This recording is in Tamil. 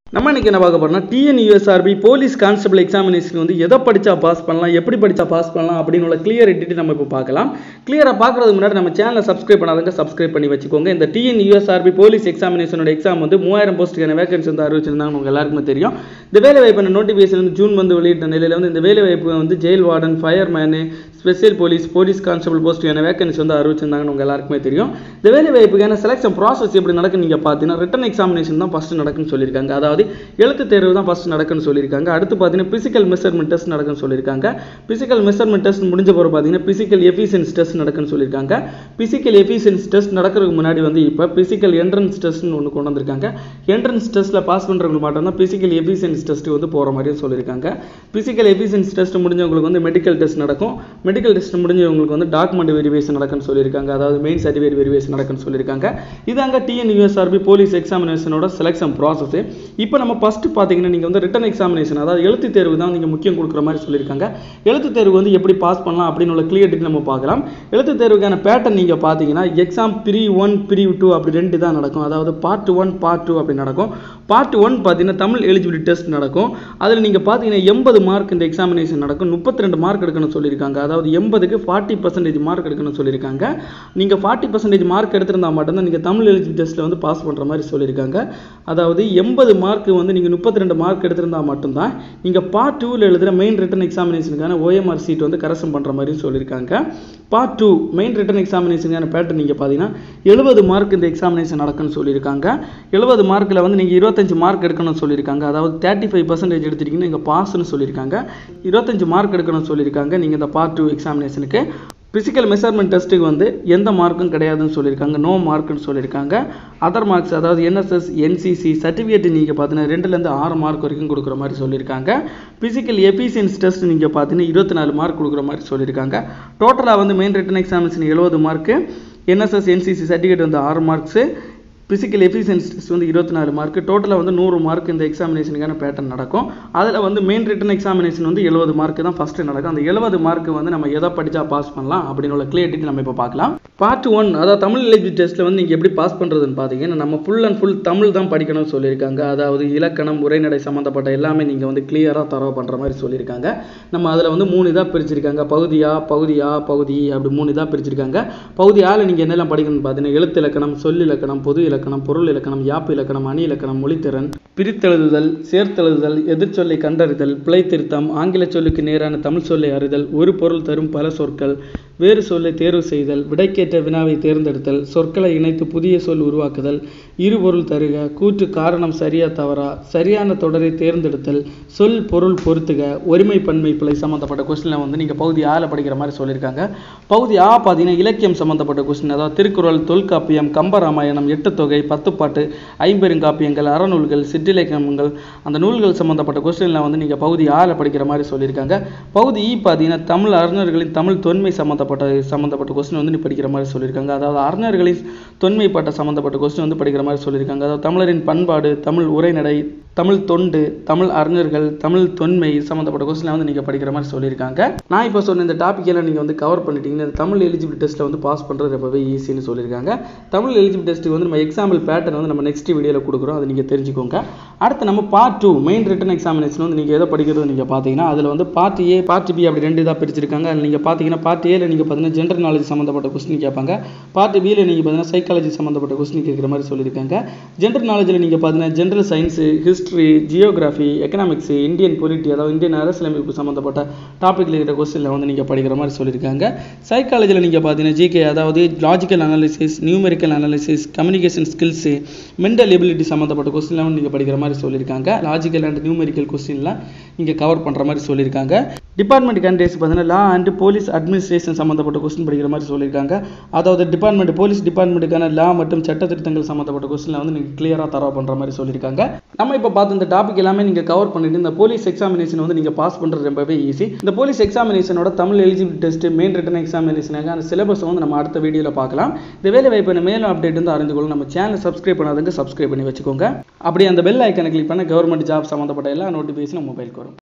நம்ம இன்னைக்கு என்ன பார்க்க போறோம்னா டிஎன்யூஎஸ்ஆர்பி போலீஸ் கான்ஸ்டபிள் எக்ஸாமினேஷன் வந்து எதை படிச்சா பாஸ் பண்ணலாம் எப்படி படிச்சா பாஸ் பண்ணலாம் அப்படின்னு உள்ள கிளியர் எடிட்டு நம்ம இப்போ பார்க்கலாம் கிளியரா பார்க்கறதுக்கு முன்னாடி நம்ம சேனலை சப்ஸ்கிரைப் பண்ணாதவங்க சப்ஸ்கிரைப் பண்ணி வச்சுக்கோங்க இந்த டிஎன்யூஎஸ்ஆர்பி போலீஸ் எக்ஸாமினேஷனோட எக்ஸாம் வந்து மூவாயிரம் போஸ்ட்டுக்கான வேகன்சி வந்து அறிவிச்சிருந்தாங்க உங்க எல்லாருக்குமே தெரியும் இந்த வேலை வாய்ப்பு நோட்டிஃபிகேஷன் வந்து ஜூன் வந்து வெளியிட்ட நிலையில வந்து இந்த வேலை வாய்ப்பு வந்து jail warden fireman special police police constable போஸ்ட்டுக்கான வேகன்சி வந்து அறிவிச்சிருந்தாங்கன்னு உங்க எல்லாருக்குமே தெரியும் இந்த வேலை வாய்ப்புக்கான செலெக்ஷன் ப்ராசஸ் எப்படி நடக்கும் நீங்க பார்த்தீங்கன்னா ரிட்டன் எக்ஸாமினேஷன் தான் ஃபர்ஸ்ட் நடக்குன்னு சொல்லியிருக்காங்க அதாவது எழுத்து தேர்வு தான் ஃபர்ஸ்ட் நடக்குன்னு சொல்லியிருக்காங்க அடுத்து பார்த்தீங்கன்னா பிசிக்கல் மெஷர்மெண்ட் டெஸ்ட் நடக்குன்னு சொல்லியிருக்காங்க பிசிக்கல் மெஷர்மெண்ட் டெஸ்ட் முடிஞ்ச பிறகு பார்த்தீங்கன்னா பிசிக்கல் எஃபிஷியன்ஸ் டெஸ்ட் நடக்குன்னு சொல்லியிருக்காங்க பிசிக்கல் எஃபிஷியன்ஸ் டெஸ்ட் நடக்கிறதுக்கு முன்னாடி வந்து இப்போ பிசிக்கல் என்ட்ரன்ஸ் டெஸ்ட்னு ஒன்று கொண்டு வந்திருக்காங்க என்ட்ரன்ஸ் டெஸ்ட்டில் பாஸ் பண்ணுறவங்க மட்டும் தான் பிசிக்கல் எஃபிஷியன்ஸ் டெஸ்ட் வந்து போகிற மாதிரியும் சொல்லியிருக்காங்க பிசிக்கல் எஃபிஷியன்ஸ் டெஸ்ட் முடிஞ்சவங்களுக்கு வந்து மெடிக்கல் டெஸ்ட் நடக்கும் மெடிக்கல் டெஸ்ட் முடிஞ்சவங்களுக்கு வந்து டாக்குமெண்ட் வெரிஃபிகேஷன் நடக்குன்னு சொல்லியிருக்காங்க அதாவது மெயின் சர்டிஃபிகேட் வெரிஃபிகேஷன் நடக்குன்னு சொல்லியிருக்காங்க இதாங்க டிஎன்யூஎஸ்ஆர்பி போலீஸ் எக்ஸாமினேஷனோட செலெக்ஷன் ப்ராசஸ் இப்போ நம்ம ஃபர்ஸ்ட் பார்த்தீங்கன்னா நீங்கள் வந்து ரிட்டன் எக்ஸாமினேஷன் அதாவது எழுத்து தேர்வு தான் நீங்கள் முக்கியம் கொடுக்குற மாதிரி சொல்லியிருக்காங்க எழுத்து தேர்வு வந்து எப்படி பாஸ் பண்ணலாம் அப்படின்னு உள்ள கிளியர் நம்ம பார்க்கலாம் எழுத்து தேர்வுக்கான பேட்டர்ன் நீங்கள் பார்த்தீங்கன்னா exam pre one pre two அப்படி ரெண்டு தான் நடக்கும் அதாவது பார்ட் ஒன் பார்ட் டூ அப்படி நடக்கும் பார்ட் ஒன் பார்த்தீங்கன்னா தமிழ் எலிஜிபிலிட்டி டெஸ்ட் நடக்கும் அதில் நீங்கள் பார்த்தீங்கன்னா எண்பது மார்க் இந்த எக்ஸாமினேஷன் நடக்கும் முப்பத்தி ரெண்டு மார்க் எடுக்கணும்னு சொல்லியிருக்காங்க அதாவது எண்பதுக்கு ஃபார்ட்டி பர்சன்டேஜ் மார்க் எடுக்கணும்னு சொல்லியிருக்காங்க நீங்கள் ஃபார்ட்டி பர்சன்டேஜ் மார்க் எடுத்திருந்தா மட்டும்தான் நீங்கள் தமிழ் எலிஜிபிலிட்டி டெஸ்ட்டில் வந்து பாஸ் பண்ணுற மாதிரி சொல்லியிருக்காங்க அதாவது எண்பது மார்க் வந்து நீங்கள் முப்பத்தி ரெண்டு மார்க் எடுத்திருந்தா மட்டும்தான் நீங்கள் பார்ட் டூவில் எழுதுகிற மெயின் ரிட்டன் எக்ஸாமினேஷனுக்கான ஓஎம்ஆர் சீட் வந்து கரெக்ஷன் பண்ணுற மாதிரி சொல்லியிருக்காங்க பார்ட் டூ மெயின் ரிட்டன் எக்ஸாமினேஷனுக்கான பேட்டர்ன் நீங்கள் பார்த்தீங்கன்னா எழுபது மார்க் இந்த எக்ஸாமினேஷன் நடக்குன்னு சொல்லியிருக்காங்க எழுபது மார்க்கில் வந்து நீங்கள் இருபத்தஞ்சு மார்க் எடுக்கணும்னு சொல்லியிருக்காங்க அதாவது தேர்ட்டி ஃபைவ் பர்சன்டேஜ் எடுத்துட்டீங்கன்னா நீங்கள் பாஸ்னு சொல்லியிருக்காங்க இருபத்தஞ்சு மார்க் எடுக்கணும்னு சொல்லியிருக்காங்க நீங்கள் இந்த பார்ட் டூ எக்ஸாமினேஷனுக்கு ஃபிசிக்கல் மெஷர்மெண்ட் டெஸ்ட்டுக்கு வந்து எந்த மார்க்கும் கிடையாதுன்னு சொல்லியிருக்காங்க நோ மார்க்குன்னு சொல்லியிருக்காங்க அதர் மார்க்ஸ் அதாவது என்எஸ்எஸ் என்சிசி சர்டிஃபிகேட் நீங்கள் பார்த்தீங்கன்னா ரெண்டுலேருந்து ஆறு மார்க் வரைக்கும் கொடுக்குற மாதிரி சொல்லியிருக்காங்க ஃபிசிக்கல் எஃபிஷியன்ஸ் டெஸ்ட் நீங்கள் பார்த்தீங்கன்னா இருபத்தி நாலு மார்க் கொடுக்குற மாதிரி சொல்லியிருக்காங்க டோட்டலாக வந்து மெயின் ரிட்டன் எக்ஸாமினேஷன் எழுபது மார்க்கு என்எஸ்எஸ் என்சிசி சர்டிஃபிகேட் வந்து ஆறு மார்க்ஸு ஃபிசிக்கல் எஃபிஷியன்ஸ் டெஸ்ட் வந்து இருபத்தி நாலு மார்க் டோட்டலாக வந்து நூறு மார்க் இந்த எக்ஸாமினேஷனுக்கான பேட்டர்ன் நடக்கும் அதில் வந்து மெயின் ரிட்டன் எக்ஸாமினேஷன் வந்து எழுபது மார்க் தான் ஃபஸ்ட்டு நடக்கும் அந்த எழுபது மார்க் வந்து நம்ம எதை படித்தா பாஸ் பண்ணலாம் அப்படின்னு உள்ள கிளியரிட்டி நம்ம இப்போ பார்க்கலாம் பார்ட் ஒன் அதாவது தமிழ் எலிஜிபிள் டெஸ்ட்டில் வந்து நீங்கள் எப்படி பாஸ் பண்ணுறதுன்னு பார்த்தீங்கன்னா நம்ம ஃபுல் அண்ட் ஃபுல் தமிழ் தான் படிக்கணும்னு சொல்லியிருக்காங்க அதாவது இலக்கணம் உரைநடை சம்மந்தப்பட்ட எல்லாமே நீங்கள் வந்து கிளியராக தரவு பண்ணுற மாதிரி சொல்லியிருக்காங்க நம்ம அதில் வந்து மூணு இதாக பிரிச்சிருக்காங்க பகுதியா பகுதியா பகுதி அப்படி மூணு இதாக பிரிச்சிருக்காங்க பகுதி ஆள் நீங்கள் என்னெல்லாம் படிக்கணும்னு பார்த்தீங்கன்னா எழுத்து இலக்கணம் சொல் இலக்கணம் பொது இலக்கணம் பொருள் இலக்கணம் யாப்பு இலக்கணம் அணி இலக்கணம் மொழித்திறன் பிரித்தெழுதுதல் சேர்த்தெழுதுதல் எதிர்ச்சொல்லை கண்டறிதல் பிழை திருத்தம் ஆங்கில சொல்லுக்கு நேரான தமிழ் சொல்லை அறிதல் ஒரு பொருள் தரும் பல சொற்கள் வேறு சொல்லை தேர்வு செய்தல் விடைக்கேற்ற வினாவை தேர்ந்தெடுத்தல் சொற்களை இணைத்து புதிய சொல் உருவாக்குதல் இருபொருள் தருக கூற்று காரணம் சரியா தவறா சரியான தொடரை தேர்ந்தெடுத்தல் சொல் பொருள் பொறுத்துக ஒருமை பன்மை பிழை சம்மந்தப்பட்ட கொஸ்டினில் வந்து நீங்கள் பகுதி ஆல படிக்கிற மாதிரி சொல்லியிருக்காங்க பகுதி ஆ பார்த்தீங்கன்னா இலக்கியம் சம்மந்தப்பட்ட கொஸ்டின் அதாவது திருக்குறள் தொல்காப்பியம் கம்பராமாயணம் எட்டு தொகை பத்துப்பாட்டு ஐம்பெருங்காப்பியங்கள் அறநூல்கள் சிற்றிலக்கியங்கள் அந்த நூல்கள் சம்மந்தப்பட்ட கொஸ்டினில் வந்து நீங்கள் பகுதி ஆல படிக்கிற மாதிரி சொல்லியிருக்காங்க பகுதி இ பார்த்தீங்கன்னா தமிழ் அறிஞர்களின் தமிழ் தொன்மை சம்மந்தப்பட்ட சம்மந்தப்பட்ட கொஸ்டின் வந்து நீ படிக்கிற மாதிரி சொல்லியிருக்காங்க அதாவது அறிஞர்களின் தொன்மைப்பட்ட சம்மந்தப்பட்ட கொஸ்டின் வந்து படிக்கிற மாதிரி சொல்லியிருக்காங்க அதாவது தமிழரின் பண்பாடு தமிழ் உரைநடை தமிழ் தொண்டு தமிழ் அறிஞர்கள் தமிழ் தொன்மை சம்மந்தப்பட்ட கொஸ்டின் வந்து நீங்கள் படிக்கிற மாதிரி சொல்லியிருக்காங்க நான் இப்போ சொன்ன இந்த டாபிக் எல்லாம் நீங்கள் வந்து கவர் பண்ணிட்டீங்கன்னா இந்த தமிழ் எலிஜிபிள் டெஸ்ட்டில் வந்து பாஸ் பண்ணுறது ரொம்பவே ஈஸின்னு சொல்லியிருக்காங்க தமிழ் எலிஜிபிள் டெஸ்ட்டுக்கு வந்து நம்ம எக்ஸாம்பிள் பேட்டர்ன் வந்து நம்ம நெக்ஸ்ட் வீடியோவில் கொடுக்குறோம் அதை நீங்கள் தெரிஞ்சுக்கோங்க அடுத்து நம்ம part two main written examination வந்து நீங்கள் எதை படிக்கிறது நீங்கள் பார்த்தீங்கன்னா அதில் வந்து பார்ட் ஏ பார்ட் பி அப்படி ரெண்டு இதாக பிரிச்சிருக்காங்க அதில் நீங்கள் பார்த்தீங்கன்னா பார்ட் ஏல நீங்கள் பார்த்தீங்கன்னா ஜென்ரல் நாலேஜ் சம்மந்தப்பட்ட கொஸ்டின் கேட்பாங்க பார்ட் பியில் நீங்கள் பார்த்தீங்கன்னா சைக்காலஜி சம்மந்தப்பட்ட கொஸ்டின் கேட்குற மாதிரி சொல்லியிருக்காங்க ஜென்ரல் நாலேஜில் நீங்கள் பார்த்தீங்கன்னா general science history geography economics Indian polity அதாவது இந்தியன் அரசியலமைப்பு சம்மந்தப்பட்ட டாப்பிக்கில் இருக்கிற கொஸ்டினில் வந்து நீங்கள் படிக்கிற மாதிரி சொல்லியிருக்காங்க சைக்காலஜியில் நீங்கள் பார்த்தீங்கன்னா ஜிகே அதாவது logical analysis numerical analysis communication skills mental ability சம்மந்தப்பட்ட கொஸ்டின்லாம் நீங்கள் படிக்கிற மாதிரி சொல்லியிருக்காங்க லாஜிக்கல் அண்ட் நியூமெரிக்கல் கொஸ்டின்லாம் இங்கே கவர் பண்ணுற மாதிரி சொல்லியிருக்காங்க டிபார்ட்மெண்ட் கேண்டிடேட்ஸ் பார்த்தீங்கன்னா லா அண்ட் போலீஸ் அட்மினிஸ்ட்ரேஷன் சம்மந்தப்பட்ட கொஸ்டின் படிக்கிற மாதிரி சொல்லியிருக்காங்க அதாவது டிபார்ட்மெண்ட் போலீஸ் டிபார்ட்மெண்ட்டுக்கான லா மற்றும் சட்ட திருத்தங்கள் சம்மந்தப்பட்ட கொஸ்டினில் வந்து நீங்கள் கிளியராக தரவு பண்ணுற மாதிரி சொல்லியிருக்காங்க நம்ம இப்போ பார்த்து இந்த டாபிக் எல்லாமே நீங்கள் கவர் பண்ணிட்டு இந்த போலீஸ் எக்ஸாமினேஷன் வந்து நீங்கள் பாஸ் பண்ணுறது ரொம்பவே ஈஸி இந்த போலீஸ் எக்ஸாமினேஷனோட Tamil eligible test main written எக்ஸாமினேஷனுக்கு அந்த சிலபஸ் வந்து நம்ம அடுத்த வீடியோவில் பார்க்கலாம் இந்த வேலை வாய்ப்பு மேலும் அப்டேட் வந்து அறிந்து கொள்ள நம்ம சேனலை சப்ஸ்கிரைப் பண்ணாதவங்க சப்ஸ்கிரைப் பண்ணி வச்சுக்கோங்க அப்படியே அந்த பெல் ஐக்கனை கிளிக் பண்ண கவர்மெண்ட் ஜாப் சம்மந்தப்பட்ட எல்லா நோட்டிஃபிகேஷனும் மொபைலுக்கு வரும்